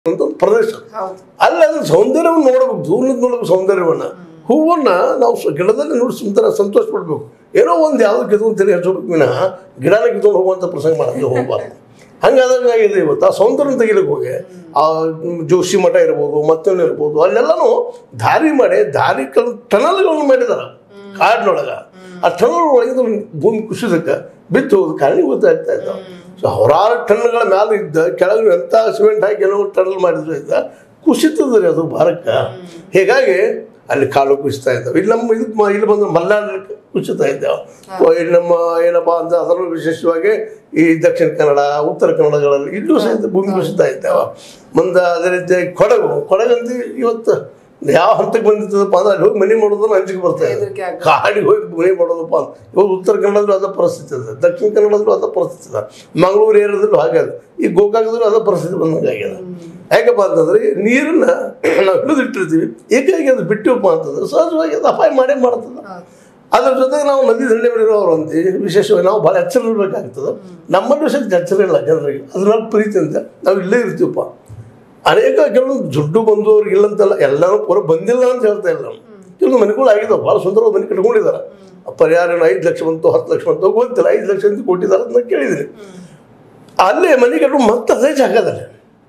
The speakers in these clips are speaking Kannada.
ಅಂತ ಒಂದು ಪ್ರದೇಶ ಹೌದು ಅಲ್ಲಿ ಅದ್ರ ಸೌಂದರ್ಯವನ್ನು ನೋಡಬೇಕು ದೂರದ ನೋಡಬೇಕು ಸೌಂದರ್ಯವನ್ನ ಹೂವನ್ನ ನಾವು ಸ- ಗಿಡದಲ್ಲಿ ನೋಡಿ ಸುಂದರ ಸಂತೋಷ ಪಡ್ಬೇಕು ಏನೋ ಒಂದು ಯಾವ್ದು ಕಿತ್ಕೊಂಡು ತಿರುಗಿ ಹಚ್ಚಬೇಕು ವಿನಃ ಗಿಡನ ಕಿತ್ಕೊಂಡು ಹೋಗುವಂಥ ಪ್ರಸಂಗ ಮಾಡೋದು ಹೋಗಬಾರ್ದು ಹಂಗಾದಾಗ ಆಗಿದೆ ಇವತ್ತು ಆ ಸೌಂದರ್ಯ ತೆಗಿಲಿಕ್ಕೆ ಹೋಗಿ ಆ ಜೋಶಿ ಮಠ ಇರ್ಬೋದು ಮತ್ತೊಂದು ಇರ್ಬೋದು ಅಲ್ಲೆಲ್ಲನೂ ದಾರಿ ಮಾಡಿ ದಾರಿ ಕಲ್ ಟನಲ್ಗಳನ್ನು ಮಾಡಿದಾರ ಕಾಡಿನೊಳಗೆ ಆ ಟನಲ್ ಒಳಗೆ ಭೂಮಿ ಕುಸಿದಕ್ಕೆ ಬಿತ್ತು ಹೋಗೋದು ಕಾರಣ ಗೊತ್ತಾಗ್ತಾ ಇದ್ದಾವೆ ಸೊ ಹವರಾರು ಟನ್ಗಳ ಮೇಲೆ ಇದ್ದ ಕೆಳಗೆ ಎಂಥ ಸಿಮೆಂಟ್ ಹಾಕಿ ಏನೋ ಟನಲ್ ಮಾಡಿದ್ರು ಇದ್ದ ಕುಸಿತದ್ರಿ ಅದು ಭಾರಕ್ಕೆ ಹೀಗಾಗಿ ಅಲ್ಲಿ ಕಾಲು ಕುಸಿತಾ ಇದ್ದಾವೆ ಇಲ್ಲಿ ನಮ್ಮ ಇದಕ್ಕೆ ಮ- ಇಲ್ಲಿ ಬಂದು ಮಲೆನಾಡು ಕುಸಿತಾ ಇದ್ದಾವೆ ಇಲ್ಲಿ ನಮ್ಮ ಏನಪ್ಪ ಅಂತ ಅದರಲ್ಲೂ ವಿಶೇಷವಾಗಿ ಈ ದಕ್ಷಿಣ ಕನ್ನಡ ಉತ್ತರ ಕನ್ನಡಗಳಲ್ಲಿ ಇಲ್ಲೂ ಸಹಿತ ಭೂಮಿ ಕುಸಿತಾ ಇದ್ದಾವೆ ಮುಂದೆ ಅದೇ ರೀತಿ ಕೊಡಗು ಕೊಡಗಂತೂ ಇವತ್ತು ಯಾವ ಹಂತಕ್ಕೆ ಬಂದಿತ್ತದಪ್ಪ ಅಂದ್ರೆ ಅಲ್ಲಿ ಹೋಗಿ ಮನೆ ಮಾಡೋದನ್ನ ಅಂಜಿಕೆ ಬರ್ತಾ ಇದೆ ಹೆದರಿಕೆ ಆಗ್ತದೆ. ಕಾಡಿಗೆ ಹೋಗಿ ಮನೆ ಮಾಡೋದಪ್ಪ ಅಂತ ಇವಾಗ ಉತ್ತರ ಕನ್ನಡದಲ್ಲೂ ಅದ ಪರಿಸ್ಥಿತಿ ಇದೆ ದಕ್ಷಿಣ ಕನ್ನಡದಲ್ಲೂ ಅದ ಪರಿಸ್ಥಿತಿ ಇದೆ ಮಂಗಳೂರು ಏರಿಯಾದಲ್ಲೂ ಹಾಗೆ ಅದ ಈ ಗೋಕಾಕದಲ್ಲೂ ಅದ ಪರಿಸ್ಥಿತಿ ಬಂದಂಗೆ ಆಗ್ಯದ ಯಾಕಪ್ಪ ಅಂತಂದ್ರೆ ನೀರನ್ನ ನಾವು ಹಿಡಿದಿಟ್ಟಿರ್ತೀವಿ ಏಕಾಗಿ ಅದು ಬಿಟ್ಟಿವಪ್ಪ ಅಂತಂದ್ರೆ ಸಹಜವಾಗಿ ಅದು ಅಪಾಯ ಮಾಡೇ ಮಾಡ್ತದೆ ಹೌದು ಅದ್ರ ಜೊತೆಗೆ ನಾವು ನದಿ ದಂಡೆ ಇರೋರು ಅಂತ ವಿಶೇಷವಾಗಿ ನಾವು ಭಾಳ ಎಚ್ಚರ ಇರಬೇಕಾಗ್ತದೆ ನಮ್ಮಲ್ಲಿ ಸಹಿತ ಎಚ್ಚರ ಇಲ್ಲ ಜನರಿಗೆ ಅದ್ರಲ್ಲಿ ಪ್ರೀತಿಯಿಂದ ನಾವು ಇಲ್ಲೇ ಇರ್ತೀವಪ್ಪ ಅನೇಕ ಕೆಲವೊಂದು ದುಡ್ಡು ಬಂದವ್ರಿಗೆ ಇಲ್ಲಂತಲ್ಲ ಎಲ್ಲರೂ ಪೂರ ಬಂದಿಲ್ಲ ಅಂತ ಹೇಳ್ತಾ ಇಲ್ಲ ನಾನು ಕೆಲವೊಂದು ಮನೆಗಳು ಆಗಿದಾವೆ ಭಾಳ ಸುಂದರವಾದ ಮನೆ ಕಟ್ಕೊಂಡಿದ್ದಾರೆ ಪರಿಹಾರ ಏನು ಐದು ಲಕ್ಷ ಬಂತು ಹತ್ತು ಲಕ್ಷ ಬಂತು ಗೊತ್ತಿಲ್ಲ ಐದು ಲಕ್ಷ ಅಂತ ಕೊಟ್ಟಿದ್ದಾರೆ ಅಂತ ಕೇಳಿದ್ದೀನಿ ಅಲ್ಲೇ ಮನೆ ಕಟ್ಕೊಂಡು ಮತ್ತೆ ಅದೇ ಜಾಗದಲ್ಲಿ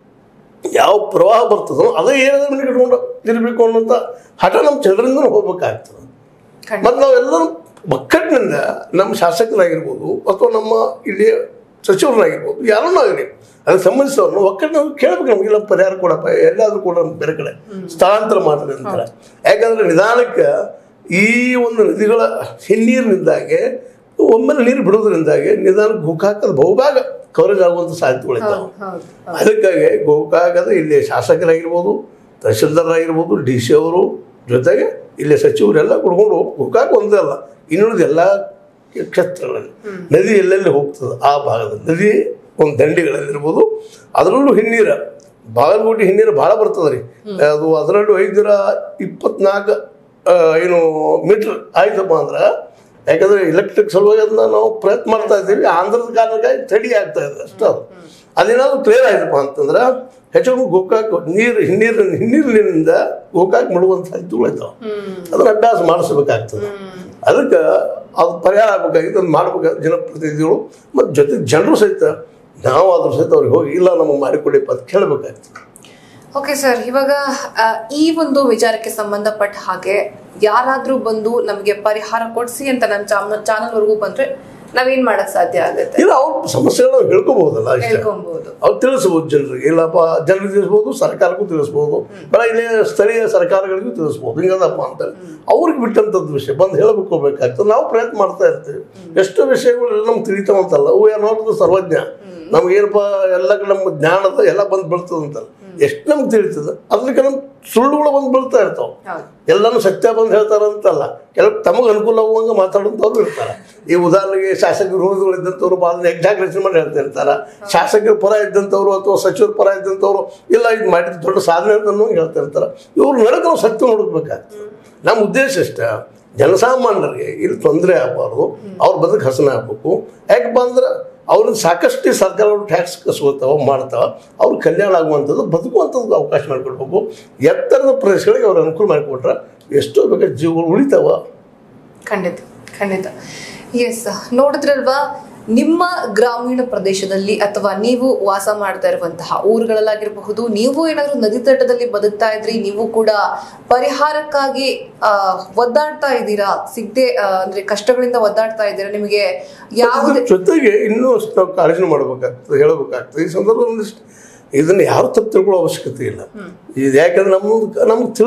ಯಾವ ಪ್ರವಾಹ ಬರ್ತದೋ ಅದೇ ಏನಾದ್ರೂ ಮನೆ ಕಟ್ಕೊಂಡು ತಿರ್ಬೇಕು ಅನ್ನೋಂಥ ಹಠ ನಮ್ಮ ಜನರಿಂದನೂ ಹೋಗ್ಬೇಕಾಗ್ತದೆ ಖಂಡಿತ ಮತ್ತು ನಾವೆಲ್ಲರೂ ಒಕ್ಕಟ್ಟಿನಿಂದ ನಮ್ಮ ಶಾಸಕರಾಗಿರ್ಬೋದು ಅಥವಾ ನಮ್ಮ ಇಲ್ಲಿ ಸಚಿವರಾಗಿರ್ಬೋದು ಯಾರನ್ನೂ ಆಗಲಿ ಅದಕ್ಕೆ ಸಂಬಂಧಿಸಿದವ್ರನ್ನ ಒಕ್ಕಟ್ಟಿನ ಕೇಳ್ಬೇಕು ನಮಗೆಲ್ಲ ಪರಿಹಾರ ಕೊಡಪ್ಪ ಎಲ್ಲಾದ್ರೂ ಕೂಡ ನಮ್ಗೆ ಬೇರೆ ಕಡೆ ಸ್ಥಳಾಂತರ ಮಾಡ್ರಿ ಅಂತಾರೆ ಯಾಕಂದ್ರೆ ನಿಧಾನಕ್ಕೆ ಈ ಒಂದು ನದಿಗಳ ಹಿನ್ನೀರಿನಿಂದಾಗೆ ಒಮ್ಮೆಲೆ ನೀರು ಬಿಡೋದ್ರಿಂದಾಗಿ ನಿಧಾನಕ್ಕೆ ಗೋಕಾಕದ ಬಹುಭಾಗ ಕವರೇಜ್ ಆಗುವಂಥ ಸಾಧ್ಯತೆಗಳಿದ್ದಾವೆ ಹೌದು ಹೌದು ಹೌದು ಅದಕ್ಕಾಗಿ ಗೋಕಾಕದ ಇಲ್ಲಿ ಶಾಸಕರಾಗಿರ್ಬೋದು ತಹಶೀಲ್ದಾರರಾಗಿರ್ಬೋದು ಡಿ ಸಿ ಅವರು ಜೊತೆಗೆ ಇಲ್ಲಿ ಸಚಿವರೆಲ್ಲ ಕುಡ್ಕೊಂಡು ಗೋಕಾಕ ಒಂದೇ ಅಲ್ಲ ಇನ್ನುಳಿದ ಎಲ್ಲ ಕ್ಷೇತ್ರಗಳಲ್ಲಿ ನದಿ ಎಲ್ಲೆಲ್ಲಿ ಹೋಗ್ತದೆ ಆ ಭಾಗದಲ್ಲಿ ನದಿ ಒಂದು ದಂಡಿಗಳಲ್ಲಿರ್ಬೋದು ಅದರಲ್ಲೂ ಹಿನ್ನೀರ ಬಾಗಲಕೋಟೆ ಹಿನ್ನೀರು ಭಾಳ ಬರ್ತದೆ ರೀ ಅದು ಅದರಲ್ಲೂ ಐದರ ಇಪ್ಪತ್ನಾಲ್ಕು ಆ, ಏನು ಮೀಟ್ರ್ ಆಯ್ತಪ್ಪ ಅಂದ್ರೆ ಯಾಕಂದ್ರೆ ಇಲೆಕ್ಟ್ರಿಕ್ ಸಲುವಾಗಿ ಅದನ್ನ ನಾವು ಪ್ರಯತ್ನ ಮಾಡ್ತಾ ಇದ್ದೀವಿ ಆಂಧ್ರದ ಕಾರಣಕ್ಕಾಗಿ ತಡಿ ಆಗ್ತಾ ಇದೆ ಅಷ್ಟೇ ಅದು ಅದೇನಾದ್ರು ಕ್ಲಿಯರ್ ಆಯ್ತಪ್ಪ ಅಂತಂದ್ರೆ ಹೆಚ್ಚು ಗೋಕಾಕ್ ನೀರು ಹಿನ್ನೀರು ಹಿನ್ನೀರಿನಿಂದ ಗೋಕಾಕ್ ಮುಳುಗುವಂಥ ಸಾಧ್ಯತೆಗಳಿದ್ದಾವೆ ಅದನ್ನ ಅಭ್ಯಾಸ ಮಾಡಿಸ್ಬೇಕಾಗ್ತದೆ ಅದಕ್ಕೆ ಅದು ಪರಿಹಾರ ಆಗ್ಬೇಕಾಗಿತ್ತು ಅದನ್ನ ಮಾಡ್ಬೇಕು ಜನಪ್ರತಿನಿಧಿಗಳು ಮತ್ತು ಜೊತೆಗೆ ಜನರು ಸಹಿತ ನಾವು ಅದ್ರ ಸಹಿತ ಅವ್ರಿಗೆ ಹೋಗಿ ಇಲ್ಲ ನಮಗೆ ಮಾಡಿಕೊಡಿಪ್ಪ ಅಂತ ಕೇಳಬೇಕಾಗ್ತದೆ ಓಕೆ ಸರ್ ಇವಾಗ ಆ, ಈ ಒಂದು ವಿಚಾರಕ್ಕೆ ಸಂಬಂಧಪಟ್ಟ ಹಾಗೆ ಯಾರಾದ್ರೂ ಬಂದು ನಮಗೆ ಪರಿಹಾರ ಕೊಡ್ಸಿ ಅಂತ ನಮ್ಮ ಚಾನಲ್ ಚಾನಲ್ ವರೆಗೂ ಬಂದ್ರೆ ನಾವೇನ್ ಮಾಡಕ್ ಸಾಧ್ಯ ಆಗುತ್ತೆ ಇಲ್ಲ ಅವ್ರ ಸಮಸ್ಯೆಗಳನ್ನ ನಾವು ಹೇಳ್ಕೊಬೋದಲ್ಲ ಅಷ್ಟೇ ಹೇಳ್ಕೊಬಹುದು ಅವ್ರು ತಿಳಿಸ್ಬೋದು ಜನರಿಗೆ ಇಲ್ಲಪ್ಪ ಜನರಿಗೆ ತಿಳಿಸ್ಬೋದು ಸರ್ಕಾರಕ್ಕೂ ತಿಳಿಸ್ಬೋದು ಬೇಡ ಇಲ್ಲಿ ಸ್ಥಳೀಯ ಸರ್ಕಾರಗಳಿಗೂ ತಿಳಿಸ್ಬೋದು ಹಿಂಗದಪ್ಪ ಅಂತ ಅವ್ರಿಗೆ ಬಿಟ್ಟಂಥದ್ದು ವಿಷಯ ಬಂದು ಹೇಳಬೇಕು ಹೋಗ್ಬೇಕಾಗ್ತದೆ ನಾವು ಪ್ರಯತ್ನ ಮಾಡ್ತಾ ಇರ್ತೀವಿ ಎಷ್ಟು ವಿಷಯಗಳು ನಮ್ಗೆ ತಿಳಿತಾವಂತಲ್ಲ ಅವು ಏನೋ ಸರ್ವಜ್ಞ ನಮ್ಗೇನಪ್ಪ ಎಲ್ಲ ನಮ್ಮ ಜ್ಞಾನದ ಎಲ್ಲ ಬಂದು ಬೀಳ್ತದಂತಲ್ಲ ಎಷ್ಟು ನಮ್ಗೆ ತಿಳಿತದೆ ಅದ್ರಲ್ಲಿ ನಮ್ಮ ಸುಳ್ಳುಗಳು ಬಂದು ಬೀಳ್ತಾ ಇರ್ತಾವೆ ಹೌದು ಎಲ್ಲನೂ ಸತ್ಯ ಬಂದು ಹೇಳ್ತಾರಂತಲ್ಲ ಕೆಲವು ತಮಗೆ ಅನುಕೂಲ ಆಗುವಂಗೆ ಮಾತಾಡುವಂಥವ್ರು ಇರ್ತಾರೆ ಈ ಉದಾಹರಣೆಗೆ ಶಾಸಕ ವಿರೋಧಿಗಳು ಇದ್ದಂಥವ್ರು ಅದನ್ನ ಎಕ್ಸಾಗ್ರೇಷನ್ ಮಾಡಿ ಹೇಳ್ತಾ ಇರ್ತಾರೆ ಶಾಸಕರ ಪರ ಇದ್ದಂಥವ್ರು ಅಥವಾ ಸಚಿವರ ಪರ ಇದ್ದಂಥವ್ರು ಇಲ್ಲ ಇದು ಮಾಡಿದ ದೊಡ್ಡ ಸಾಧನೆ ಅಂತ ಹೇಳ್ತಾ ಇರ್ತಾರೆ ಇವ್ರು ನಡಕ್ಕೆ ನಾವು ಸತ್ಯ ನೋಡಬೇಕಾಗ್ತದೆ ನಮ್ಮ ಉದ್ದೇಶ ಇಷ್ಟ ಜನಸಾಮಾನ್ಯರಿಗೆ ಇಲ್ಲಿ ತೊಂದರೆ ಆಗಬಾರ್ದು ಅವ್ರ ಬದುಕು ಹಸನ ಆಗಬೇಕು ಯಾಕಪ್ಪ ಅಂದ್ರೆ ಅವ್ರಿಗೆ ಸಾಕಷ್ಟು ಈ ಸರ್ಕಾರಗಳು ಟ್ಯಾಕ್ಸ್ ಕಸ್ಕೋತಾವ ಮಾಡ್ತಾವ ಅವ್ರ ಕಲ್ಯಾಣ ಆಗುವಂಥದ್ದು ಬದುಕುವಂಥದ್ದು ಅವಕಾಶ ಮಾಡಿಕೊಡ್ಬೇಕು ಎತ್ತರದ ಪ್ರದೇಶಗಳಿಗೆ ಅವ್ರು ಅನುಕೂಲ ಮಾಡಿಕೊಟ್ರೆ ಎಷ್ಟೋ ಬೇಕಾದ ಜೀವಗಳು ಉಳಿತಾವ ಖಂಡಿತ ಖಂಡಿತ ಎಸ್ ನೋಡಿದ್ರಲ್ವಾ ನಿಮ್ಮ ಗ್ರಾಮೀಣ ಪ್ರದೇಶದಲ್ಲಿ ಅಥವಾ ನೀವು ವಾಸ ಮಾಡ್ತಾ ಇರುವಂತಹ ಊರುಗಳಲ್ಲಾಗಿರಬಹುದು ನೀವು ಏನಾದ್ರೂ ನದಿ ತಟದಲ್ಲಿ ಬದುಕ್ತಾ ಇದ್ರಿ ನೀವು ಕೂಡ ಪರಿಹಾರಕ್ಕಾಗಿ ಆ, ಒದ್ದಾಡ್ತಾ ಇದ್ದೀರಾ ಸಿಗದೆ ಅಂದ್ರೆ ಕಷ್ಟಗಳಿಂದ ಒದ್ದಾಡ್ತಾ ಇದ್ದೀರಾ ನಿಮಗೆ ಯಾವುದೇ ಅದ್ರ ಜೊತೆಗೆ ಇನ್ನೂ ಅಷ್ಟು ನಾವು ಕಾಳಜಿ ಮಾಡಬೇಕಾಗ್ತದೆ ಹೇಳಬೇಕಾಗ್ತದೆ ಈ ಸಂದರ್ಭದಲ್ಲಿ ಒಂದಿಷ್ಟು ಇದನ್ನು ಯಾರು ತಪ್ಪು ತಿಳ್ಕೊಳ್ಳೋ ಅವಶ್ಯಕತೆ ಇಲ್ಲ ಇದು ಯಾಕಂದ್ರೆ ನಮ್ಮ ನಮ್ಗೆ